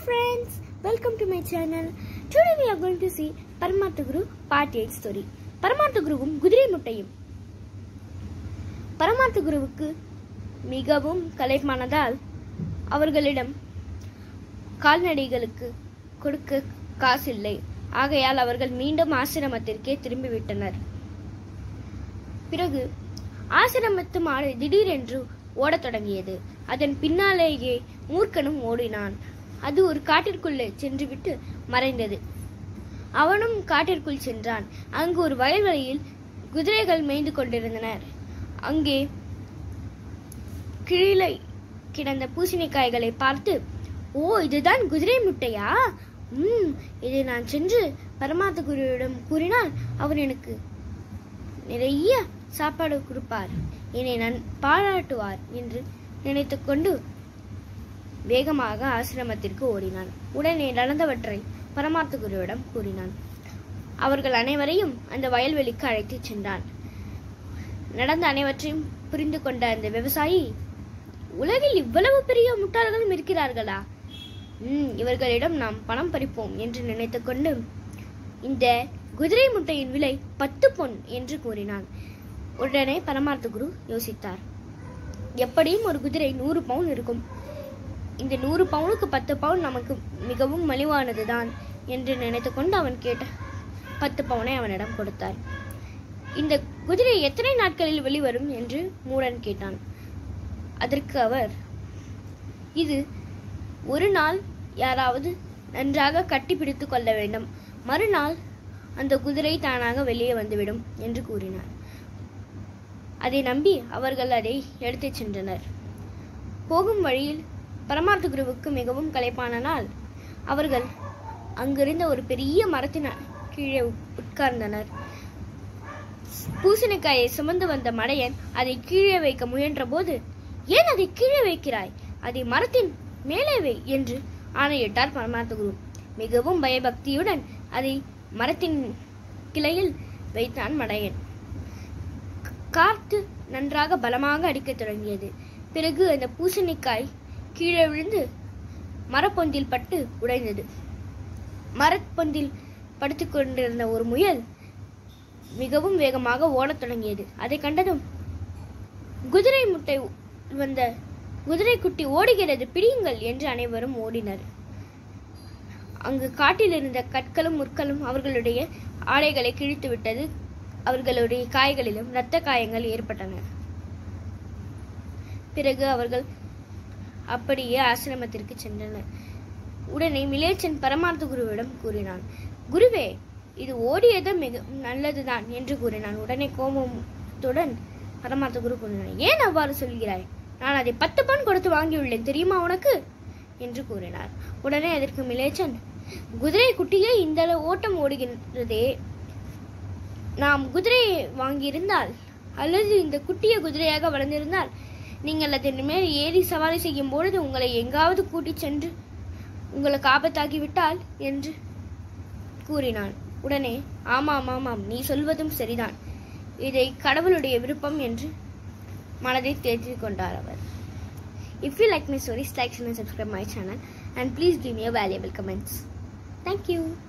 friends, welcome to my channel. Today we are going to see Paramartha Guru Part 8 story. பரமார்த்த குருவும் குதிரை முட்டையும் பரமார்த்த குருவுக்கு மிகவும் கலைப்பானதால் அவர்களிடம் கால்நடைகளுக்கு கொடுக்க காசில்லை ஆகையால் அவர்கள் மீண்டும் ஆசிரமத்திற்கே திரும்பிவிட்டனர் பிறகு ஆசிரமத்து மாடு திடீரென்று ஓடத் தொடங்கியது அதன் பின்னாலேயே மூர்க்கனும் ஓடினான் அது ஒரு காட்டிற்குள்ளே சென்றுவிட்டு மறைந்தது அவனும் காட்டிற்குள் சென்றான் அங்கு ஒரு வயல்வெளியில் குதிரைகள் மேய்ந்து கொண்டிருந்தனர் அங்கே கீழே கிடந்த பூசணிக்காய்களை பார்த்து ஓ இதுதான் குதிரை முட்டையா ம் இதை நான் சென்று பரமாத்த குருவிடம் கூறினால் அவர் எனக்கு நிறைய சாப்பாடு கொடுப்பார் என்னை நான் பாராட்டுவார் என்று நினைத்துக்கொண்டு வேகமாக ஆசிரமத்திற்கு ஓடினான் உடனே நடந்தவற்றை பரமார்த்த குருவிடம் கூறினான் அவர்கள் அனைவரையும் அந்த வயல்வெளிக்கு அழைத்துச் சென்றான் நடந்த அனைவற்றையும் புரிந்து கொண்ட அந்த விவசாயி உலகில் இவ்வளவு பெரிய முட்டாள்களும் இருக்கிறார்களா ம் இவர்களிடம் நாம் பணம் பறிப்போம் என்று நினைத்துக்கொண்டு இந்த குதிரை முட்டையின் விலை பத்து பொன் என்று கூறினான் உடனே பரமார்த்த குரு யோசித்தார் எப்படியும் ஒரு குதிரை நூறு பவுன் இருக்கும் இந்த நூறு பவுனுக்கு பத்து பவுன் நமக்கு மிகவும் மலிவானதுதான் என்று நினைத்துக்கொண்டு அவன் கேட்ட பத்து பவுனை அவனிடம் கொடுத்தார் இந்த குதிரை எத்தனை நாட்களில் வெளிவரும் என்று மூடன் கேட்டான் அதற்கு அவர் இது ஒரு நாள் யாராவது நன்றாக கட்டி பிடித்து கொள்ள வேண்டும் மறுநாள் அந்த குதிரை தானாக வெளியே வந்துவிடும் என்று கூறினார் அதை நம்பி அவர்கள் அதை எடுத்துச் சென்றனர் போகும் வழியில் பரமார்த்த குருவுக்கு மிகவும் களைப்பான நாள் அவர்கள் அங்கிருந்த ஒரு பெரிய மரத்தின் கீழே உட்கார்ந்தனர் பூசணிக்காயை சுமந்து வந்த மடையன் அதை கீழே வைக்க முயன்ற போது ஏன் அதை கீழே வைக்கிறாய் அதை மரத்தின் மேலே வை என்று ஆணையிட்டார் பரமார்த்த குரு மிகவும் பயபக்தியுடன் அதை மரத்தின் கிளையில் வைத்தான் மடையன் காற்று நன்றாக பலமாக அடிக்கத் தொடங்கியது பிறகு அந்த பூசணிக்காய் கீழே விழுந்து மரப்பொந்தில் பட்டு உடைந்தது மரப்பொந்தில் படுத்துக் கொண்டிருந்த ஒரு முயல் மிகவும் வேகமாக ஓடத் தொடங்கியது அதை கண்டதும் குதிரை முட்டை வந்த குதிரை குட்டி ஓடுகிறது பிடியுங்கள் என்று அனைவரும் ஓடினர் அங்கு காட்டில் இருந்த கற்களும் முற்களும் அவர்களுடைய ஆடைகளை கிழித்து விட்டது அவர்களுடைய காய்களிலும் இரத்த காயங்கள் ஏற்பட்டன பிறகு அவர்கள் அப்படியே ஆசிரமத்திற்கு சென்றனர் உடனே மிலேச்சன் பரமார்த்த குருவிடம் கூறினான் குருவே இது ஓடியது மிக நல்லதுதான் என்று கூறினான் உடனே கோபத்துடன் பரமார்த்த குரு கூறினான் ஏன் அவ்வாறு சொல்கிறாய் நான் அதை பத்து பண் கொடுத்து வாங்கியுள்ளேன் தெரியுமா உனக்கு என்று கூறினார் உடனே அதற்கு மிலேச்சன் குதிரை குட்டியே இந்த ஓட்டம் ஓடுகின்றதே நாம் குதிரையை வாங்கியிருந்தால் அல்லது இந்த குட்டிய குதிரையாக வளர்ந்திருந்தால் நீங்கள் அதன் மேல் ஏறி சவாரி செய்யும் பொழுது உங்களை எங்காவது கூட்டிச் சென்று உங்களுக்கு ஆபத்தாகிவிட்டால் என்று கூறினான் உடனே ஆமாம் ஆமாம் நீ சொல்வதும் சரிதான் இதை கடவுளுடைய விருப்பம் என்று மனதை தேர்த்து கொண்டார் அவர் if you like my stories like and subscribe my channel and please give me a valuable comments thank you